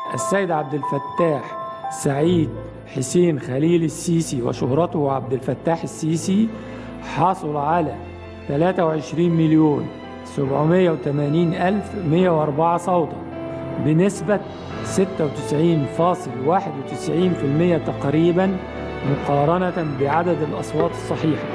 السيد عبد الفتاح سعيد حسين خليل السيسي وشهرته عبد الفتاح السيسي حصل على 23 مليون 780 ألف 104 صوتا بنسبة 96.91% تقريبا مقارنة بعدد الأصوات الصحيحة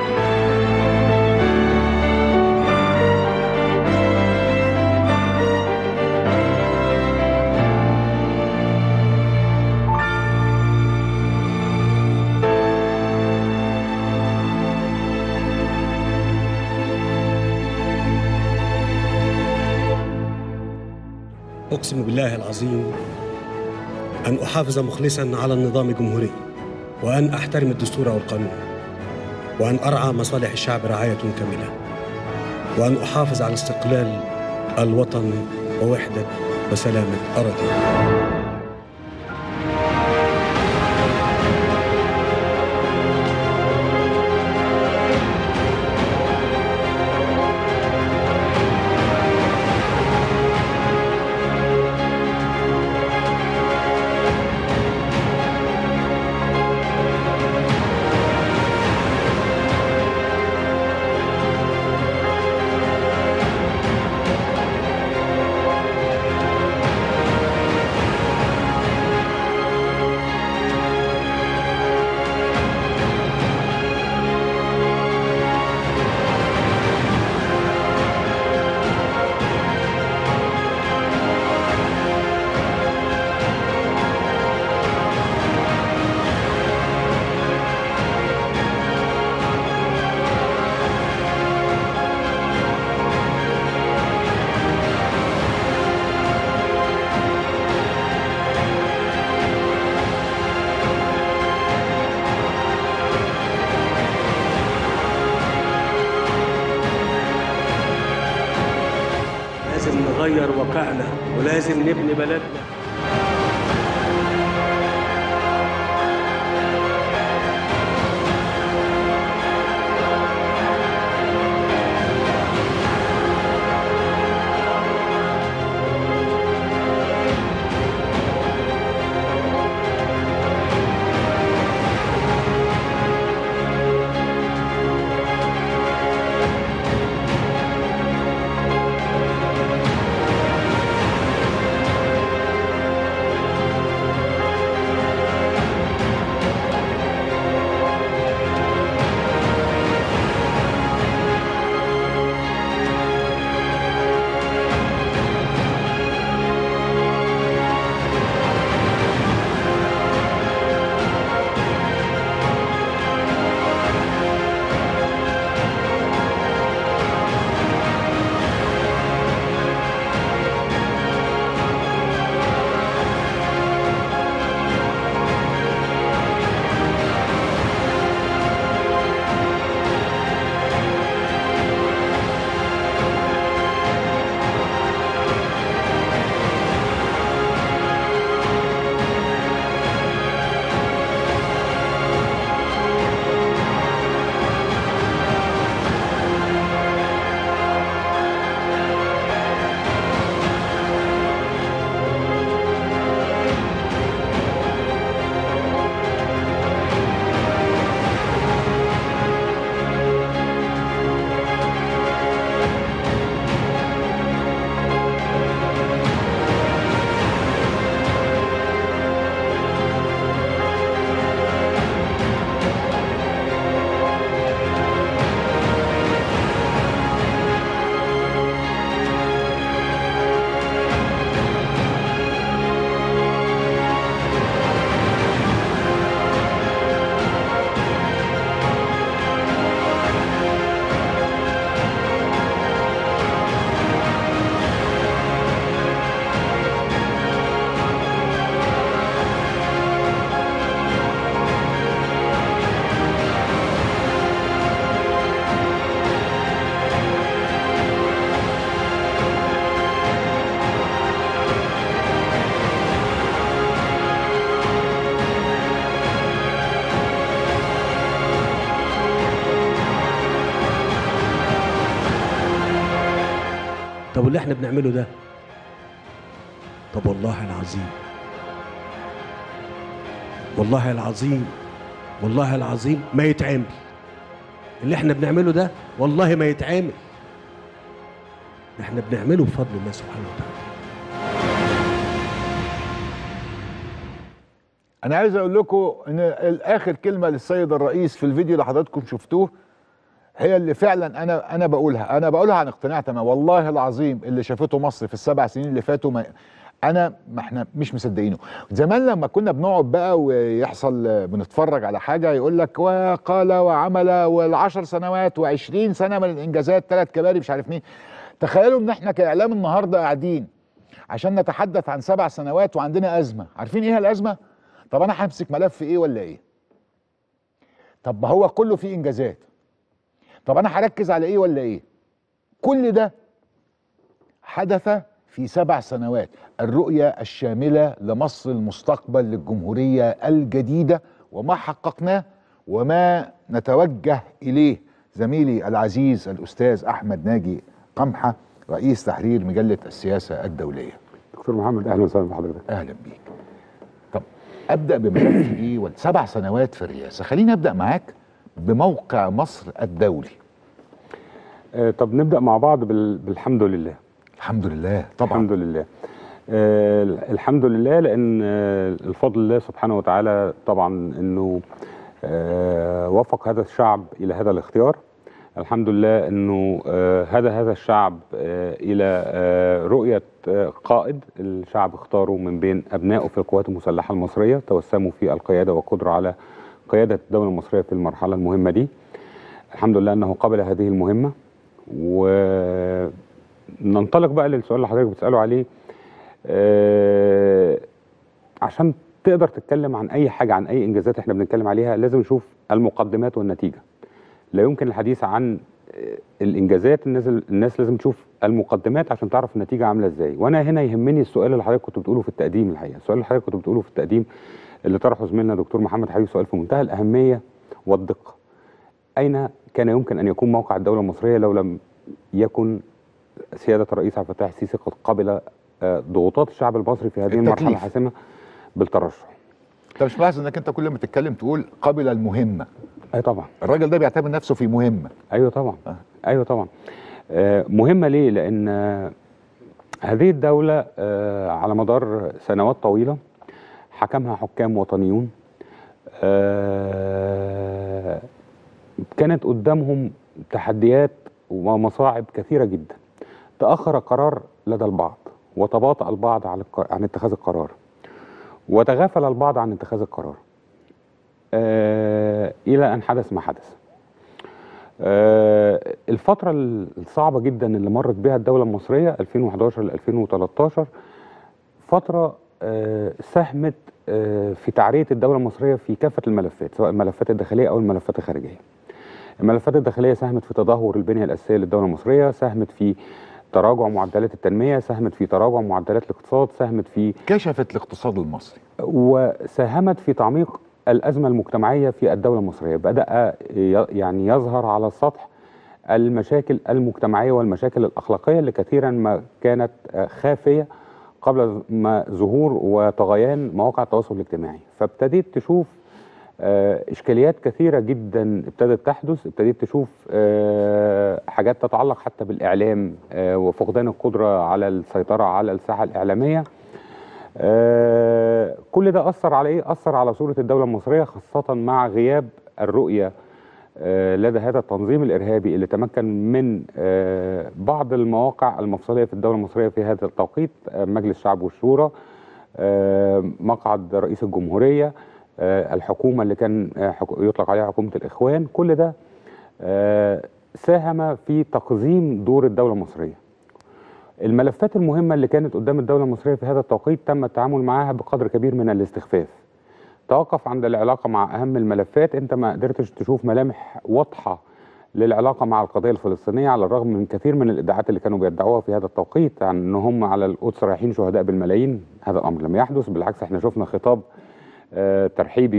أقسم بالله العظيم أن أحافظ مخلصا على النظام الجمهوري وأن أحترم الدستور والقانون وأن أرعى مصالح الشعب رعاية كاملة وأن أحافظ على استقلال الوطن ووحدة وسلامة أراضيه لازم نغير واقعنا ولازم نبني بلدنا طب واللي احنا بنعمله ده طب والله العظيم والله العظيم والله العظيم ما يتعمل اللي احنا بنعمله ده والله ما يتعمل احنا بنعمله بفضل الله سبحانه وتعالى انا عايز اقول لكم ان الاخر كلمه للسيد الرئيس في الفيديو اللي حضراتكم شفتوه هي اللي فعلا انا انا بقولها انا بقولها عن اقتناع تمام والله العظيم اللي شافته مصر في السبع سنين اللي فاتوا ما انا ما احنا مش مصدقينه زمان لما كنا بنقعد بقى ويحصل آه، بنتفرج على حاجه يقول لك وقال وعمل والعشر سنوات وعشرين سنه من الانجازات ثلاث كباري مش عارف مين تخيلوا ان احنا كاعلام النهارده قاعدين عشان نتحدث عن سبع سنوات وعندنا ازمه عارفين ايه الازمه طب انا همسك ملف ايه ولا ايه طب ما هو كله فيه انجازات طب انا هركز على ايه ولا ايه كل ده حدث في سبع سنوات الرؤية الشاملة لمصر المستقبل للجمهورية الجديدة وما حققناه وما نتوجه إليه زميلي العزيز الأستاذ أحمد ناجي قمحة رئيس تحرير مجلة السياسة الدولية دكتور محمد اهلا وسهلا بحضرتك اهلا بيك طب ابدا بملف ايه والسبع سنوات في الرئاسه خليني ابدا معاك بموقع مصر الدولي آه طب نبدا مع بعض بال... بالحمد لله الحمد لله طبعا الحمد لله آه الحمد لله لان آه الفضل الله سبحانه وتعالى طبعا انه آه وفق هذا الشعب الى هذا الاختيار الحمد لله انه آه هذا هذا الشعب آه الى آه رؤيه آه قائد الشعب اختاره من بين ابنائه في القوات المسلحه المصريه توسموا في القياده والقدره على قياده الدوله المصريه في المرحله المهمه دي الحمد لله انه قبل هذه المهمه وننطلق بقى للسؤال اللي حضرتك بتساله عليه آه عشان تقدر تتكلم عن اي حاجه عن اي انجازات احنا بنتكلم عليها لازم نشوف المقدمات والنتيجه لا يمكن الحديث عن الانجازات الناس الناس لازم تشوف المقدمات عشان تعرف النتيجه عامله ازاي وانا هنا يهمني السؤال اللي حضرتك كنت بتقوله في التقديم الحقيقه السؤال اللي حضرتك كنت بتقوله في التقديم اللي طرحه زميلنا دكتور محمد حبيب سؤال في منتهى الاهميه والدقه اين كان يمكن ان يكون موقع الدوله المصريه لو لم يكن سياده الرئيس عبد الفتاح السيسي قد قبل ضغوطات الشعب المصري في هذه المرحله الحاسمه بالترشح انت مش ملاحظ انك انت كل ما تتكلم تقول قبل المهمه اي طبعا الراجل ده بيعتبر نفسه في مهمه ايوه طبعا آه. ايوه طبعا آه مهمه ليه لان آه هذه الدوله آه على مدار سنوات طويله حكمها حكام وطنيون آه كانت قدامهم تحديات ومصاعب كثيره جدا تاخر القرار لدى البعض وتباطأ البعض عن عن اتخاذ القرار وتغافل البعض عن اتخاذ القرار آه الى ان حدث ما حدث آه الفتره الصعبه جدا اللي مرت بها الدوله المصريه 2011 ل 2013 فتره آه ساهمت آه في تعريه الدوله المصريه في كافه الملفات سواء الملفات الداخليه او الملفات الخارجيه الملفات الداخليه ساهمت في تدهور البنيه الاساسيه للدوله المصريه ساهمت في تراجع معدلات التنمية ساهمت في تراجع معدلات الاقتصاد ساهمت في كشفت الاقتصاد المصري وساهمت في تعميق الأزمة المجتمعية في الدولة المصرية بدأ يعني يظهر على السطح المشاكل المجتمعية والمشاكل الأخلاقية اللي كثيرا ما كانت خافية قبل ما ظهور وطغيان مواقع التواصل الاجتماعي فابتديت تشوف اشكاليات كثيره جدا ابتدت تحدث ابتديت تشوف حاجات تتعلق حتى بالاعلام وفقدان القدره على السيطره على الساحه الاعلاميه كل ده اثر على ايه اثر على صوره الدوله المصريه خاصه مع غياب الرؤيه لدى هذا التنظيم الارهابي اللي تمكن من بعض المواقع المفصليه في الدوله المصريه في هذا التوقيت مجلس الشعب والشورى مقعد رئيس الجمهوريه الحكومه اللي كان يطلق عليها حكومه الاخوان كل ده ساهم في تقزيم دور الدوله المصريه الملفات المهمه اللي كانت قدام الدوله المصريه في هذا التوقيت تم التعامل معها بقدر كبير من الاستخفاف توقف عند العلاقه مع اهم الملفات انت ما قدرتش تشوف ملامح واضحه للعلاقه مع القضيه الفلسطينيه على الرغم من كثير من الادعاءات اللي كانوا بيدعوها في هذا التوقيت عن ان هم على القدس رايحين شهداء بالملايين هذا الامر لم يحدث بالعكس احنا شفنا خطاب آه ترحيبي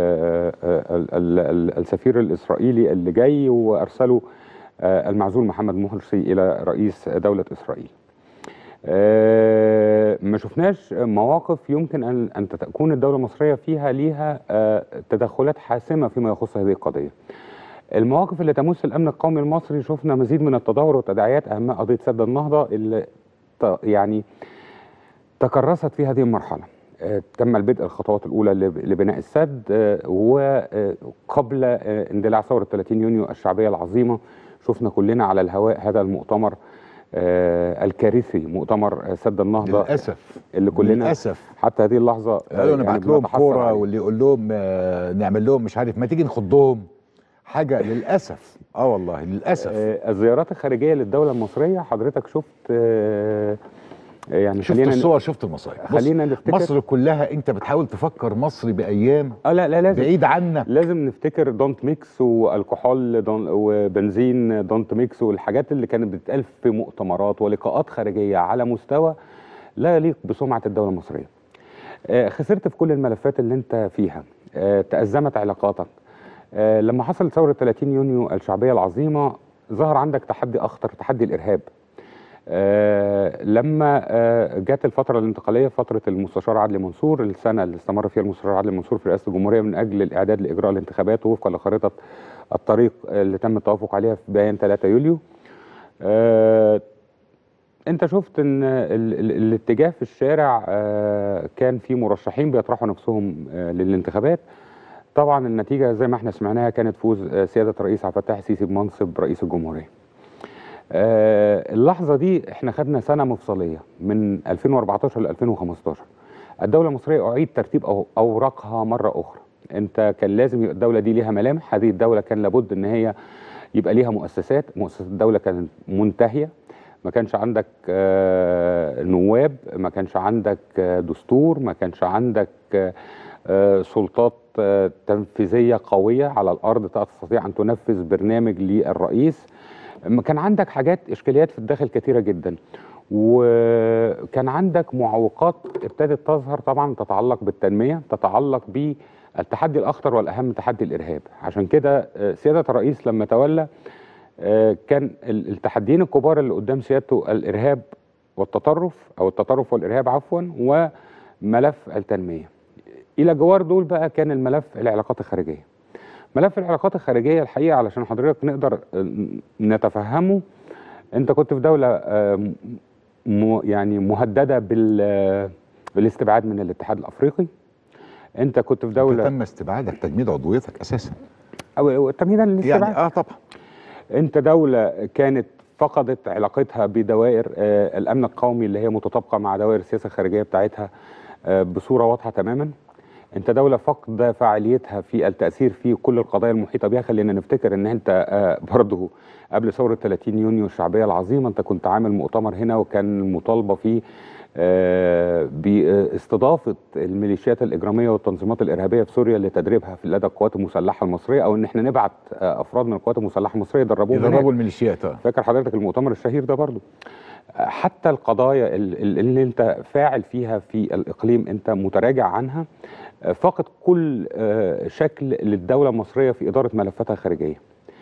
بالسفير الاسرائيلي اللي جاي وارسله آه المعزول محمد مرسي الى رئيس دوله اسرائيل. آه آه، ما شفناش مواقف يمكن ان ان تكون الدوله المصريه فيها ليها آه، تدخلات حاسمه فيما يخص هذه القضيه. المواقف اللي تمس الامن القومي المصري شفنا مزيد من التدهور والتداعيات اهمها قضيه سد النهضه اللي ت- يعني تكرست في هذه المرحله. آه، تم البدء الخطوات الاولى لب- لبناء السد آه، وقبل آه، اندلاع ثوره 30 يونيو الشعبيه العظيمه شفنا كلنا على الهواء هذا المؤتمر آه، الكارثي مؤتمر آه، سد النهضه للاسف اللي كلنا للاسف حتى هذه اللحظه آه، قالوا نبعت لهم بنتحسر كوره عليه. واللي يقول لهم آه، نعمل لهم مش عارف ما تيجي نخضهم حاجه للاسف اه والله للاسف آه، الزيارات الخارجيه للدوله المصريه حضرتك شفت آه، يعني شفت خلينا الصور شفت المصايب بص، خلينا نفتكر مصر كلها انت بتحاول تفكر مصر بايام اه لا لا لازم بعيد عنك لازم نفتكر دونت ميكس والكحول دون وبنزين دونت ميكس والحاجات اللي كانت بتتقال في مؤتمرات ولقاءات خارجيه على مستوى لا يليق بسمعه الدوله المصريه. آه، خسرت في كل الملفات اللي انت فيها آه، تأزمت علاقاتك آه، لما حصلت ثوره 30 يونيو الشعبيه العظيمه ظهر عندك تحدي اخطر تحدي الارهاب. آه، لما آه، جت الفترة الانتقالية فترة المستشار عدلي منصور السنة اللي استمر فيها المستشار عدلي منصور في رئاسة الجمهورية من أجل الإعداد لإجراء الانتخابات وفقا لخريطة الطريق اللي تم التوافق عليها في بيان 3 يوليو آه، انت شفت ان ال ال الاتجاه في الشارع آه، كان في مرشحين بيطرحوا نفسهم آه، للانتخابات طبعا النتيجة زي ما احنا سمعناها كانت فوز آه، سيادة الرئيس عبد الفتاح السيسي بمنصب رئيس الجمهورية آه، اللحظة دي احنا خدنا سنة مفصلية من 2014 ل 2015 الدولة المصرية أعيد ترتيب أو- أوراقها مرة أخرى أنت كان لازم يبقى الدولة دي ليها ملامح هذه الدولة كان لابد أن هي يبقى ليها مؤسسات مؤسسات الدولة كانت منتهية ما كانش عندك آه، نواب ما كانش عندك آه، دستور ما كانش عندك آه، آه، سلطات آه، تنفيذية قوية على الأرض تستطيع أن تنفذ برنامج للرئيس ما كان عندك حاجات اشكاليات في الداخل كتيره جدا وكان عندك معوقات ابتدت تظهر طبعا تتعلق بالتنميه تتعلق بالتحدي الاخطر والاهم تحدي الارهاب عشان كده آه، سياده الرئيس لما تولى آه، كان ال- التحديين الكبار اللي قدام سيادته الارهاب والتطرف او التطرف والارهاب عفوا وملف التنميه الى جوار دول بقى كان الملف العلاقات الخارجيه ملف العلاقات الخارجيه الحقيقه علشان حضرتك نقدر آه، نتفهمه انت كنت في دوله آه، م- يعني مهدده بال آه، بالاستبعاد من الاتحاد الافريقي انت كنت في دوله تم استبعادك تجميد عضويتك اساسا او تمهيدا للاستبعاد يعني اه طبعا انت دولة كانت فقدت علاقتها بدوائر آه، الامن القومي اللي هي متطابقة مع دوائر السياسة الخارجية بتاعتها آه، بصورة واضحة تماما انت دولة فقد فعاليتها في التأثير في كل القضايا المحيطة بها خلينا نفتكر ان انت آه، برضه قبل ثورة 30 يونيو الشعبية العظيمة انت كنت عامل مؤتمر هنا وكان المطالبة فيه آه، باستضافة الميليشيات الإجرامية والتنظيمات الإرهابية في سوريا لتدريبها في لدى القوات المسلحة المصرية أو إن إحنا نبعت آه، أفراد من القوات المسلحة المصرية يدربوهم هناك. يدربوا الميليشيات اه فاكر حضرتك المؤتمر الشهير ده برضو حتى القضايا ال- ال- اللي انت فاعل فيها في الاقليم انت متراجع عنها فقد كل آه، شكل للدوله المصريه في اداره ملفاتها الخارجيه.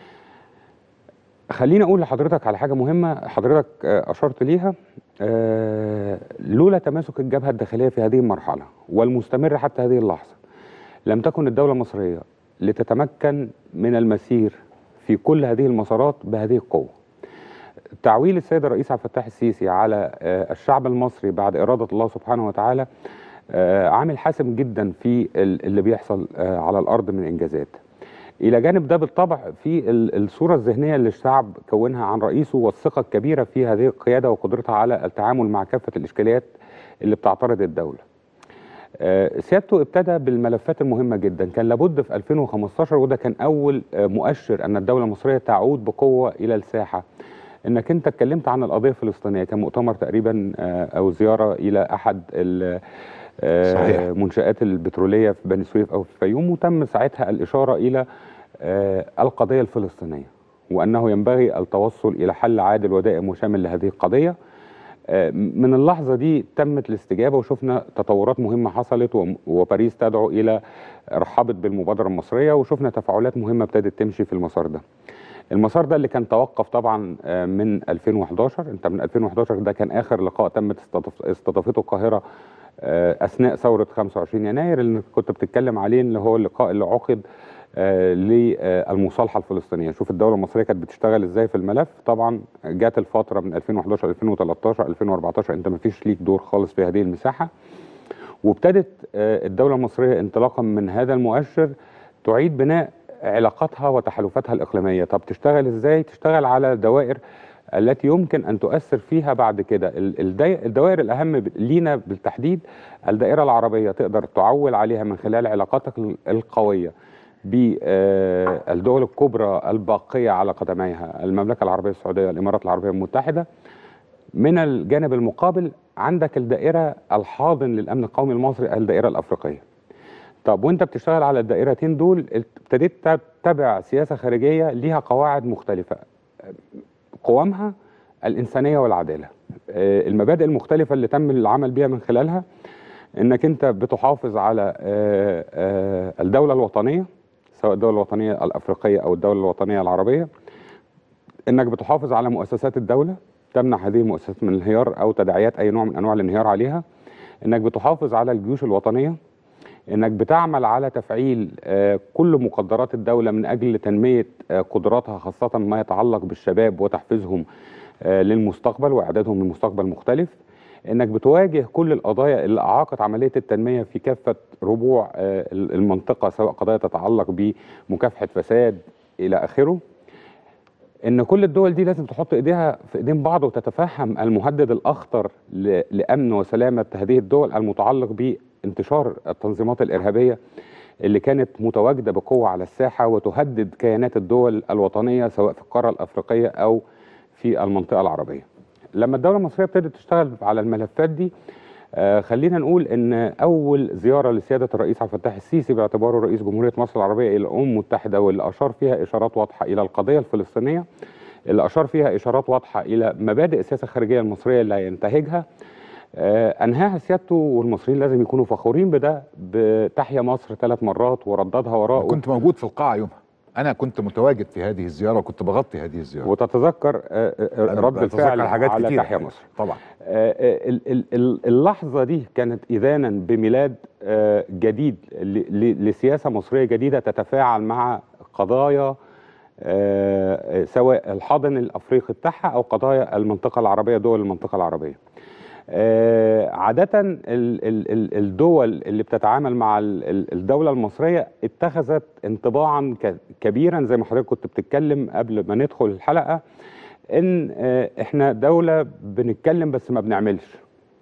خليني اقول لحضرتك على حاجه مهمه حضرتك آه، اشرت ليها آه، لولا تماسك الجبهه الداخليه في هذه المرحله والمستمر حتى هذه اللحظه لم تكن الدوله المصريه لتتمكن من المسير في كل هذه المسارات بهذه القوه. تعويل السيد الرئيس عبد الفتاح السيسي على آه، الشعب المصري بعد إرادة الله سبحانه وتعالى آه، عامل حاسم جدا في ال- اللي بيحصل آه، على الأرض من إنجازات إلى جانب ده بالطبع في ال- الصورة الذهنية اللي الشعب كونها عن رئيسه والثقة الكبيرة في هذه القيادة وقدرتها على التعامل مع كافة الإشكاليات اللي بتعترض الدولة آه، سيادته ابتدى بالملفات المهمة جدا كان لابد في 2015 وده كان أول آه، مؤشر أن الدولة المصرية تعود بقوة إلى الساحة انك انت اتكلمت عن القضيه الفلسطينيه كان مؤتمر تقريبا آه، او زياره الى احد ال- آه، صحيح. المنشات البتروليه في بني سويف او في الفيوم وتم ساعتها الاشاره الى آه، القضيه الفلسطينيه وانه ينبغي التوصل الى حل عادل ودائم وشامل لهذه القضيه آه، من اللحظه دي تمت الاستجابه وشفنا تطورات مهمه حصلت وم- وباريس تدعو الى رحبت بالمبادره المصريه وشفنا تفاعلات مهمه ابتدت تمشي في المسار ده المسار ده اللي كان توقف طبعا آه، من 2011 انت من 2011 ده كان اخر لقاء تمت استضاف- استضافته القاهره آه، اثناء ثوره 25 يناير اللي كنت بتتكلم عليه اللي هو اللقاء اللي عقد آه، للمصالحه الفلسطينيه شوف الدوله المصريه كانت بتشتغل ازاي في الملف طبعا جات الفتره من 2011 2013 2014 انت ما فيش ليك دور خالص في هذه المساحه وابتدت آه، الدوله المصريه انطلاقا من هذا المؤشر تعيد بناء علاقاتها وتحالفاتها الاقليميه طب تشتغل ازاي تشتغل على الدوائر التي يمكن ان تؤثر فيها بعد كده ال- الدي- الدوائر الاهم ب- لينا بالتحديد الدائره العربيه تقدر تعول عليها من خلال علاقاتك ال- القويه بالدول الكبرى الباقيه على قدميها المملكه العربيه السعوديه الامارات العربيه المتحده من الجانب المقابل عندك الدائره الحاضن للامن القومي المصري الدائره الافريقيه طب وانت بتشتغل على الدائرتين دول ابتديت تتبع سياسه خارجيه ليها قواعد مختلفه قوامها الانسانيه والعداله آه، المبادئ المختلفه اللي تم العمل بيها من خلالها انك انت بتحافظ على آه، آه، الدوله الوطنيه سواء الدوله الوطنيه الافريقيه او الدوله الوطنيه العربيه انك بتحافظ على مؤسسات الدوله تمنع هذه المؤسسات من الانهيار او تداعيات اي نوع من انواع الانهيار عليها انك بتحافظ على الجيوش الوطنيه انك بتعمل على تفعيل آه، كل مقدرات الدوله من اجل تنميه آه، قدراتها خاصه ما يتعلق بالشباب وتحفيزهم آه، للمستقبل واعدادهم لمستقبل مختلف انك بتواجه كل القضايا اللي اعاقت عمليه التنميه في كافه ربوع آه، المنطقه سواء قضايا تتعلق بمكافحه فساد الى اخره ان كل الدول دي لازم تحط ايديها في ايدين بعض وتتفهم المهدد الاخطر ل- لامن وسلامه هذه الدول المتعلق بانتشار التنظيمات الارهابيه اللي كانت متواجده بقوه على الساحه وتهدد كيانات الدول الوطنيه سواء في القاره الافريقيه او في المنطقه العربيه. لما الدوله المصريه ابتدت تشتغل على الملفات دي آه، خلينا نقول ان اول زياره لسياده الرئيس عبد الفتاح السيسي باعتباره رئيس جمهوريه مصر العربيه الى الامم المتحده واللي اشار فيها اشارات واضحه الى القضيه الفلسطينيه اللي اشار فيها اشارات واضحه الى مبادئ السياسه الخارجيه المصريه اللي هينتهجها آه، انهاها سيادته والمصريين لازم يكونوا فخورين بده بتحيا مصر ثلاث مرات ورددها وراءه كنت موجود في القاعه يومها انا كنت متواجد في هذه الزياره وكنت بغطي هذه الزياره وتتذكر آه، آه، أنا رد بتذكر الفعل حاجات على كتيرة تحيا يعني. مصر طبعا آه، آه، ال- ال- ال- اللحظة دي كانت إذانا بميلاد آه، جديد ل- ل- لسياسة مصرية جديدة تتفاعل مع قضايا آه، سواء الحاضن الأفريقي بتاعها أو قضايا المنطقة العربية دول المنطقة العربية آه، عادة ال- ال- ال- الدول اللي بتتعامل مع ال- ال- الدولة المصرية اتخذت انطباعا ك- كبيرا زي ما حضرتك كنت بتتكلم قبل ما ندخل الحلقة ان آه، احنا دولة بنتكلم بس ما بنعملش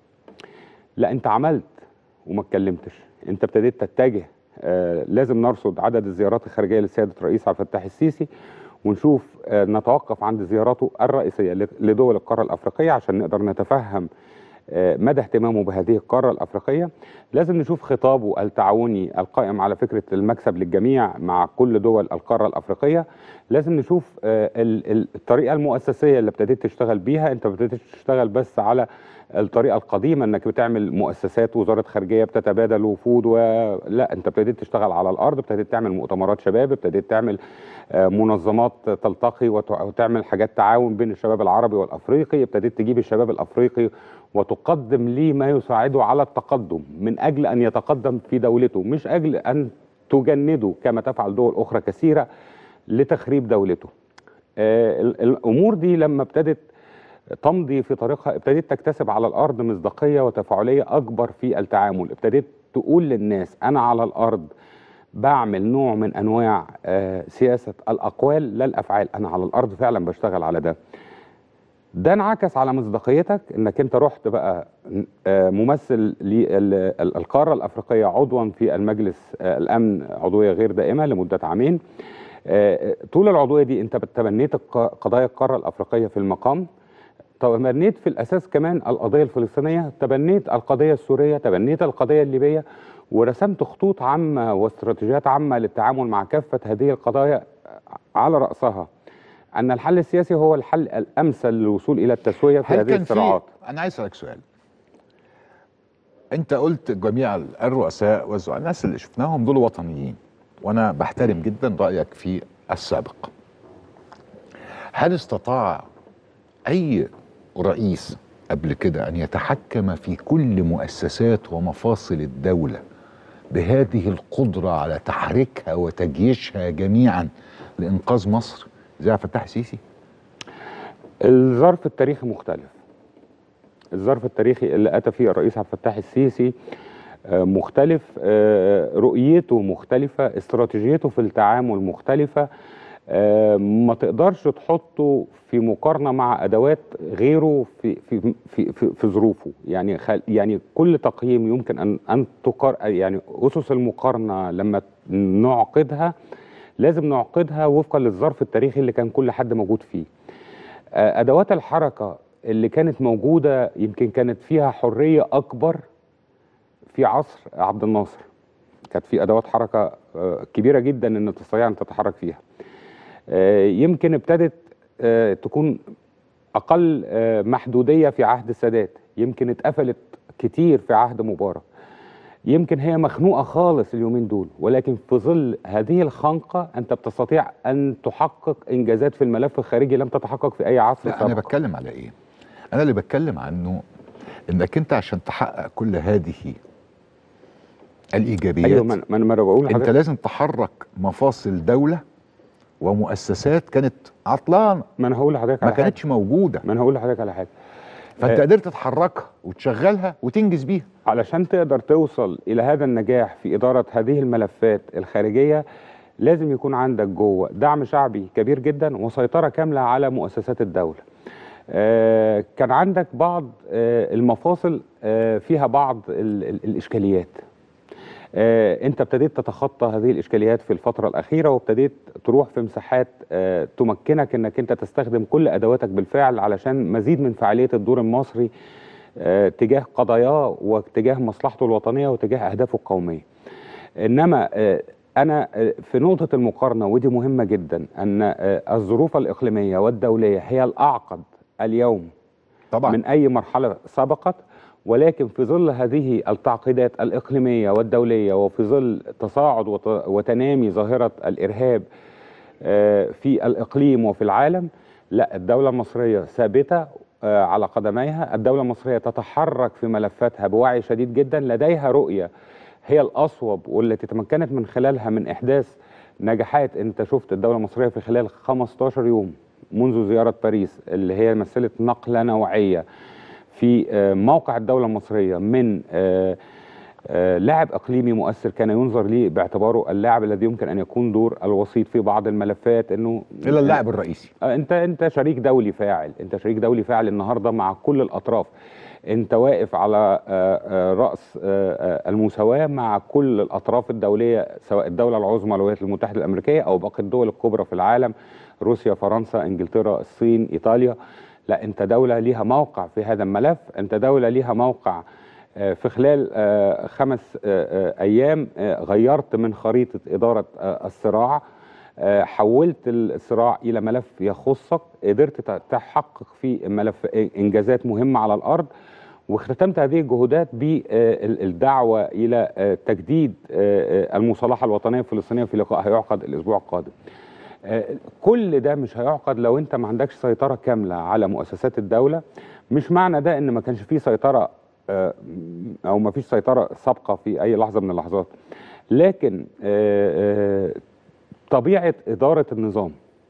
لا انت عملت وما اتكلمتش انت ابتديت تتجه آه لازم نرصد عدد الزيارات الخارجيه لسياده الرئيس عبد الفتاح السيسي ونشوف آه نتوقف عند زياراته الرئيسيه ل- لدول القاره الافريقيه عشان نقدر نتفهم آه مدى اهتمامه بهذه القاره الافريقيه لازم نشوف خطابه التعاوني القائم على فكره المكسب للجميع مع كل دول القاره الافريقيه لازم نشوف آه ال- ال- الطريقه المؤسسيه اللي ابتديت تشتغل بيها انت ما ابتديتش تشتغل بس على الطريقه القديمه انك بتعمل مؤسسات وزاره خارجيه بتتبادل وفود ولا انت ابتديت تشتغل على الارض ابتديت تعمل مؤتمرات شباب ابتديت تعمل آه، منظمات تلتقي وت- وتعمل حاجات تعاون بين الشباب العربي والافريقي ابتديت تجيب الشباب الافريقي وتقدم ليه ما يساعده على التقدم من اجل ان يتقدم في دولته مش اجل ان تجنده كما تفعل دول اخرى كثيره لتخريب دولته آه، ال- الامور دي لما ابتدت تمضي في طريقها ابتديت تكتسب على الارض مصداقيه وتفاعليه اكبر في التعامل ابتديت تقول للناس انا على الارض بعمل نوع من انواع آه، سياسه الاقوال لا الافعال انا على الارض فعلا بشتغل على ده ده انعكس على مصداقيتك انك انت رحت بقى آه، ممثل للقاره الافريقيه عضوا في المجلس آه، الامن عضويه غير دائمه لمده عامين آه، طول العضويه دي انت تبنيت الق- قضايا القاره الافريقيه في المقام تبنيت في الاساس كمان القضيه الفلسطينيه تبنيت القضيه السوريه تبنيت القضيه الليبيه ورسمت خطوط عامه واستراتيجيات عامه للتعامل مع كافه هذه القضايا على راسها ان الحل السياسي هو الحل الامثل للوصول الى التسويه في هل هذه كان في الصراعات انا عايز اسالك سؤال انت قلت جميع الرؤساء والزعماء الناس اللي شفناهم دول وطنيين وانا بحترم جدا رايك في السابق هل استطاع اي رئيس قبل كده ان يتحكم في كل مؤسسات ومفاصل الدوله بهذه القدره على تحريكها وتجييشها جميعا لانقاذ مصر زي عبد الفتاح السيسي؟ الظرف التاريخي مختلف الظرف التاريخي اللي اتى فيه الرئيس عبد الفتاح السيسي آه، مختلف آه، رؤيته مختلفه استراتيجيته في التعامل مختلفه آه، ما تقدرش تحطه في مقارنه مع ادوات غيره في في في في, في ظروفه يعني خل يعني كل تقييم يمكن ان ان تقار يعني اسس المقارنه لما نعقدها لازم نعقدها وفقا للظرف التاريخي اللي كان كل حد موجود فيه آه، ادوات الحركه اللي كانت موجوده يمكن كانت فيها حريه اكبر في عصر عبد الناصر كانت في ادوات حركه آه، كبيره جدا ان تستطيع ان تتحرك فيها آه، يمكن ابتدت آه، تكون اقل آه، محدوديه في عهد السادات يمكن اتقفلت كتير في عهد مبارك يمكن هي مخنوقه خالص اليومين دول ولكن في ظل هذه الخنقه انت بتستطيع ان تحقق انجازات في الملف الخارجي لم تتحقق في اي عصر لا انا سابق بتكلم على ايه؟ انا اللي بتكلم عنه انك انت عشان تحقق كل هذه الايجابيات ايوه ما أنا- ما انا ما أنا بقول انت لحضرتك لازم تحرك مفاصل دوله ومؤسسات كانت عطلانه ما انا هقول لحضرتك ما على حاجه كانتش موجوده ما انا هقول لحضرتك على حاجه فانت آه. قدرت تحركها وتشغلها وتنجز بيها علشان تقدر توصل الى هذا النجاح في اداره هذه الملفات الخارجيه لازم يكون عندك جوه دعم شعبي كبير جدا وسيطره كامله على مؤسسات الدوله. آه كان عندك بعض آه المفاصل آه فيها بعض ال ال الاشكاليات. آه انت ابتديت تتخطى هذه الاشكاليات في الفتره الاخيره وابتديت تروح في مساحات آه تمكنك انك انت تستخدم كل ادواتك بالفعل علشان مزيد من فعاليه الدور المصري آه، تجاه قضاياه وتجاه مصلحته الوطنيه وتجاه اهدافه القوميه. انما آه، انا آه، في نقطه المقارنه ودي مهمه جدا ان آه، الظروف الاقليميه والدوليه هي الاعقد اليوم طبعا من اي مرحله سبقت ولكن في ظل هذه التعقيدات الاقليميه والدوليه وفي ظل تصاعد وت- وتنامي ظاهره الارهاب آه، في الاقليم وفي العالم لا الدوله المصريه ثابته آه، على قدميها الدوله المصريه تتحرك في ملفاتها بوعي شديد جدا لديها رؤيه هي الاصوب والتي تمكنت من خلالها من احداث نجاحات انت شفت الدوله المصريه في خلال 15 يوم منذ زياره باريس اللي هي مثلت نقله نوعيه في آه، موقع الدوله المصريه من آه، آه، لاعب اقليمي مؤثر كان ينظر ليه باعتباره اللاعب الذي يمكن ان يكون دور الوسيط في بعض الملفات انه الى اللاعب الرئيسي آه، انت انت شريك دولي فاعل انت شريك دولي فاعل النهارده مع كل الاطراف انت واقف على آه، آه، راس آه، آه، المساواه مع كل الاطراف الدوليه سواء الدوله العظمى الولايات المتحده الامريكيه او باقي الدول الكبرى في العالم روسيا فرنسا انجلترا الصين ايطاليا لا انت دوله ليها موقع في هذا الملف انت دوله ليها موقع آه، في خلال آه، خمس آه، آه، ايام آه، غيرت من خريطه اداره آه، الصراع آه، حولت الصراع الى ملف يخصك قدرت ت- تحقق فيه ملف انجازات مهمه على الارض واختتمت هذه الجهودات بالدعوه الى آه، تجديد آه، آه، المصالحه الوطنيه الفلسطينيه في لقاء هيعقد الاسبوع القادم. آه، كل ده مش هيعقد لو انت ما عندكش سيطره كامله على مؤسسات الدوله مش معنى ده ان ما كانش فيه سيطره آه، او ما فيش سيطره سابقه في اي لحظه من اللحظات لكن آه، آه، طبيعه اداره النظام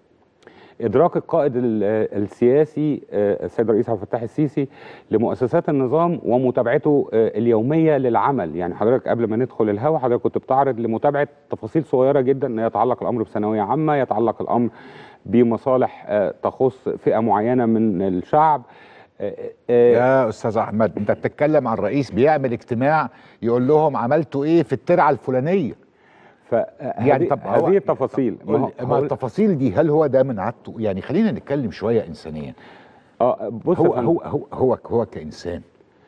ادراك القائد ال- السياسي آه، السيد الرئيس عبد الفتاح السيسي لمؤسسات النظام ومتابعته آه، اليوميه للعمل يعني حضرتك قبل ما ندخل الهوا حضرتك كنت بتعرض لمتابعه تفاصيل صغيره جدا يتعلق الامر بثانويه عامه يتعلق الامر بمصالح آه، تخص فئه معينه من الشعب آه، آه، يا استاذ احمد انت بتتكلم عن رئيس بيعمل اجتماع يقول لهم عملتوا ايه في الترعه الفلانيه فهذه يعني طب هو- هذه التفاصيل ما هو- ما التفاصيل دي هل هو ده من عادته يعني خلينا نتكلم شويه انسانيا اه بص يا هو فندم. هو هو هو هو كانسان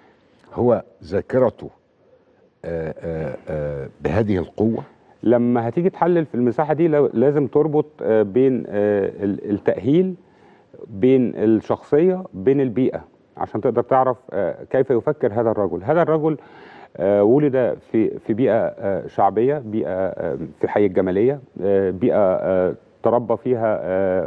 هو ذاكرته آه، آه، آه، بهذه القوه لما هتيجي تحلل في المساحه دي لو- لازم تربط آه، بين آه، ال- التاهيل بين الشخصيه بين البيئه عشان تقدر تعرف آه، كيف يفكر هذا الرجل هذا الرجل آه، ولد في في بيئه آه، شعبيه بيئه آه، في حي الجماليه آه، بيئه آه، تربى فيها آه،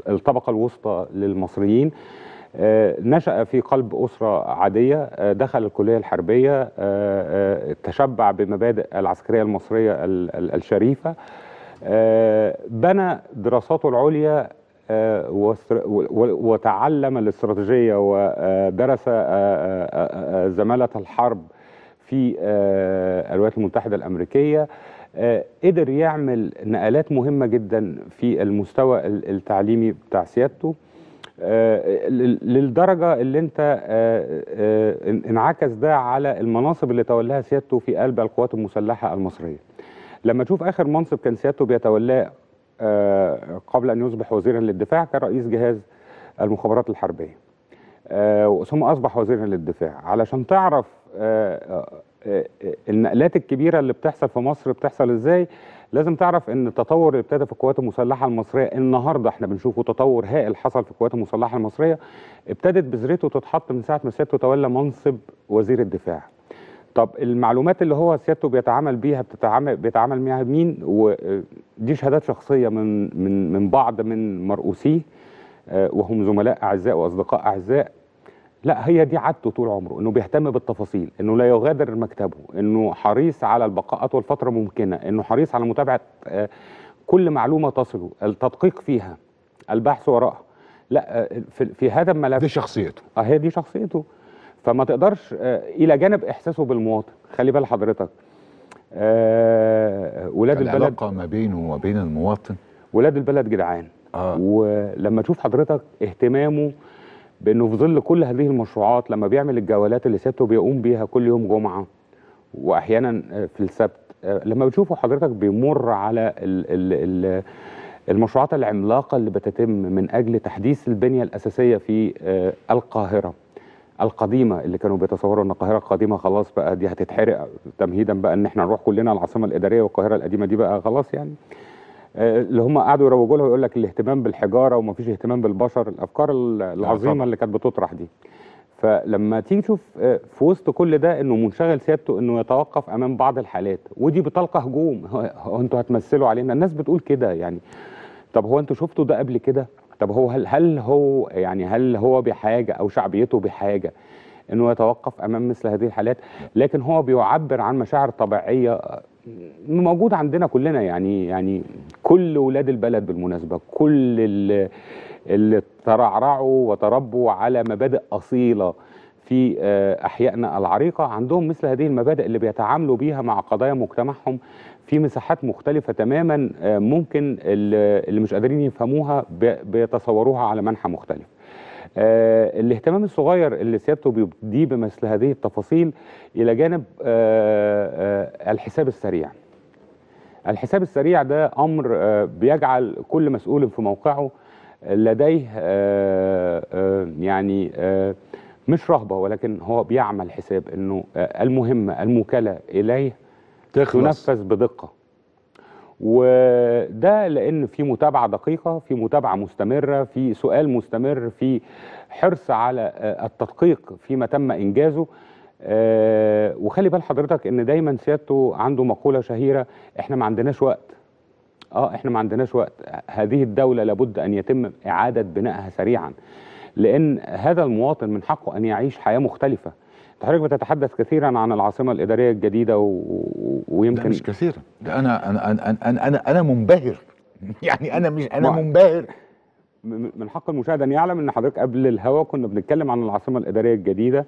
الطبقه الوسطى للمصريين آه، نشأ في قلب أسرة عادية آه، دخل الكلية الحربية آه، آه، تشبع بمبادئ العسكرية المصرية ال- ال- الشريفة آه، بنى دراساته العليا آه، واستر- و- و- وتعلم الاستراتيجية ودرس آه، آه، آه، آه، زمالة الحرب في آه، الولايات المتحدة الأمريكية آه، قدر يعمل نقلات مهمة جدا في المستوى ال- التعليمي بتاع سيادته آه، لل- للدرجة اللي انت آه، آه، ان- انعكس ده على المناصب اللي تولاها سيادته في قلب القوات المسلحة المصرية لما تشوف آخر منصب كان سيادته بيتولاه آه، قبل أن يصبح وزيرا للدفاع كان رئيس جهاز المخابرات الحربية آه، ثم أصبح وزيرا للدفاع علشان تعرف آه، آه، آه، النقلات الكبيرة اللي بتحصل في مصر بتحصل إزاي لازم تعرف ان التطور اللي ابتدى في القوات المسلحه المصريه النهارده احنا بنشوفه تطور هائل حصل في القوات المسلحه المصريه ابتدت بذرته تتحط من ساعه ما سيادته تولى منصب وزير الدفاع طب المعلومات اللي هو سيادته بيتعامل بيها بتتعامل بيتعامل معاها مين ودي شهادات شخصيه من من من بعض من مرؤوسيه آه، وهم زملاء اعزاء واصدقاء اعزاء لا هي دي عادته طول عمره انه بيهتم بالتفاصيل انه لا يغادر مكتبه انه حريص على البقاء اطول فتره ممكنه انه حريص على متابعه آه، كل معلومه تصله التدقيق فيها البحث وراءها لا آه، في, في هذا الملف دي شخصيته اه هي دي شخصيته فما تقدرش آه، الى جانب احساسه بالمواطن خلي بال حضرتك آه ولاد البلد العلاقه ما بينه وبين المواطن ولاد البلد جدعان اه ولما تشوف حضرتك اهتمامه بانه في ظل كل هذه المشروعات لما بيعمل الجولات اللي سيادته بيقوم بيها كل يوم جمعه واحيانا آه، في السبت آه، لما بتشوفه حضرتك بيمر على ال ال ال المشروعات العملاقه اللي بتتم من اجل تحديث البنيه الاساسيه في آه، القاهره القديمه اللي كانوا بيتصوروا ان القاهره القديمه خلاص بقى دي هتتحرق تمهيدا بقى ان احنا نروح كلنا العاصمه الاداريه والقاهره القديمه دي بقى خلاص يعني آه، اللي هم قعدوا يروجوا لها ويقول لك الاهتمام بالحجاره ومفيش اهتمام بالبشر الافكار ال- طبعا. العظيمه اللي كانت بتطرح دي فلما تيجي تشوف آه، في وسط كل ده انه منشغل سيادته انه يتوقف امام بعض الحالات ودي بتلقى هجوم هو- هو انتوا هتمثلوا علينا الناس بتقول كده يعني طب هو انتوا شفتوا ده قبل كده طب هو هل هل هو يعني هل هو بحاجه او شعبيته بحاجه انه يتوقف امام مثل هذه الحالات لكن هو بيعبر عن مشاعر طبيعيه آه، موجوده عندنا كلنا يعني يعني كل ولاد البلد بالمناسبه كل اللي, اللي ترعرعوا وتربوا على مبادئ اصيله في آه، احيائنا العريقه عندهم مثل هذه المبادئ اللي بيتعاملوا بيها مع قضايا مجتمعهم في مساحات مختلفه تماما آه، ممكن اللي اللي مش قادرين يفهموها بي- بيتصوروها على منحى مختلف آه، الاهتمام الصغير اللي سيادته بيبديه بمثل هذه التفاصيل الى جانب آه، آه، الحساب السريع الحساب السريع ده امر آه، بيجعل كل مسؤول في موقعه لديه آه، آه، يعني آه، مش رهبه ولكن هو بيعمل حساب انه آه، المهمه الموكله اليه تخلص تنفذ بدقه وده لان في متابعه دقيقه في متابعه مستمره في سؤال مستمر في حرص على آه، التدقيق فيما تم انجازه آه، وخلي بال حضرتك ان دايما سيادته عنده مقوله شهيره احنا ما عندناش وقت اه احنا ما عندناش وقت هذه الدوله لابد ان يتم اعاده بنائها سريعا لان هذا المواطن من حقه ان يعيش حياه مختلفه أنت حضرتك بتتحدث كثيرا عن العاصمه الاداريه الجديده و... و- لا ويمكن مش كثيرا ده انا انا انا انا انا, أنا منبهر يعني انا مش انا ما- منبهر م- من حق المشاهد ان يعلم ان حضرتك قبل الهوا كنا بنتكلم عن العاصمه الاداريه الجديده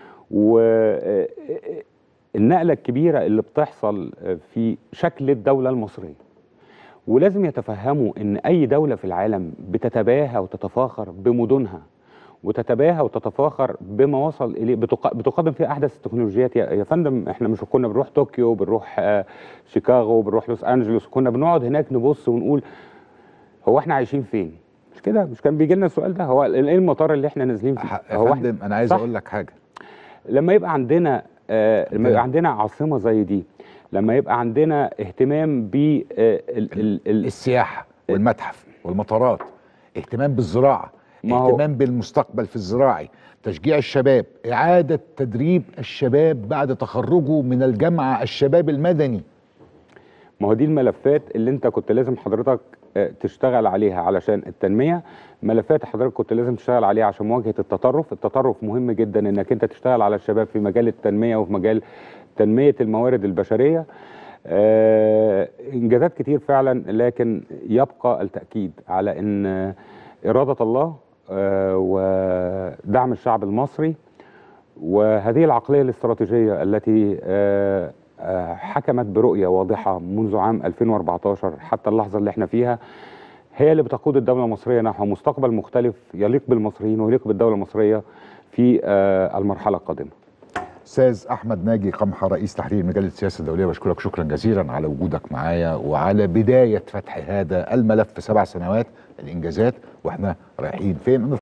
والنقله الكبيره اللي بتحصل في شكل الدوله المصريه ولازم يتفهموا ان اي دوله في العالم بتتباهى وتتفاخر بمدنها وتتباهى وتتفاخر بما وصل اليه بتق- بتقدم فيها احدث التكنولوجيات يا يا فندم احنا مش كنا بنروح طوكيو بنروح آه، شيكاغو بنروح لوس انجلوس كنا بنقعد هناك نبص ونقول هو احنا عايشين فين مش كده مش كان بيجي لنا السؤال ده هو ايه المطار اللي احنا نازلين فيه ح- يا هو إحنا- فندم انا عايز صح. اقول لك حاجه لما يبقى عندنا آه لما يبقى عندنا عاصمه زي دي لما يبقى عندنا اهتمام ب آه ال ال ال السياحه والمتحف والمطارات اهتمام بالزراعه ما هو- اهتمام بالمستقبل في الزراعي تشجيع الشباب اعاده تدريب الشباب بعد تخرجه من الجامعه الشباب المدني ما هو دي الملفات اللي انت كنت لازم حضرتك آه، تشتغل عليها علشان التنميه ملفات حضرتك كنت لازم تشتغل عليها عشان مواجهه التطرف التطرف مهم جدا انك انت تشتغل على الشباب في مجال التنميه وفي مجال تنميه الموارد البشريه آه، انجازات كتير فعلا لكن يبقى التاكيد على ان آه، اراده الله آه، ودعم الشعب المصري وهذه العقليه الاستراتيجيه التي آه، آه، حكمت برؤيه واضحه منذ عام 2014 حتى اللحظه اللي احنا فيها هي اللي بتقود الدوله المصريه نحو مستقبل مختلف يليق بالمصريين ويليق بالدوله المصريه في آه، المرحله القادمه استاذ احمد ناجي قمحه رئيس تحرير مجله السياسه الدوليه بشكرك شكرا جزيلا على وجودك معايا وعلى بدايه فتح هذا الملف سبع سنوات الانجازات واحنا رايحين فين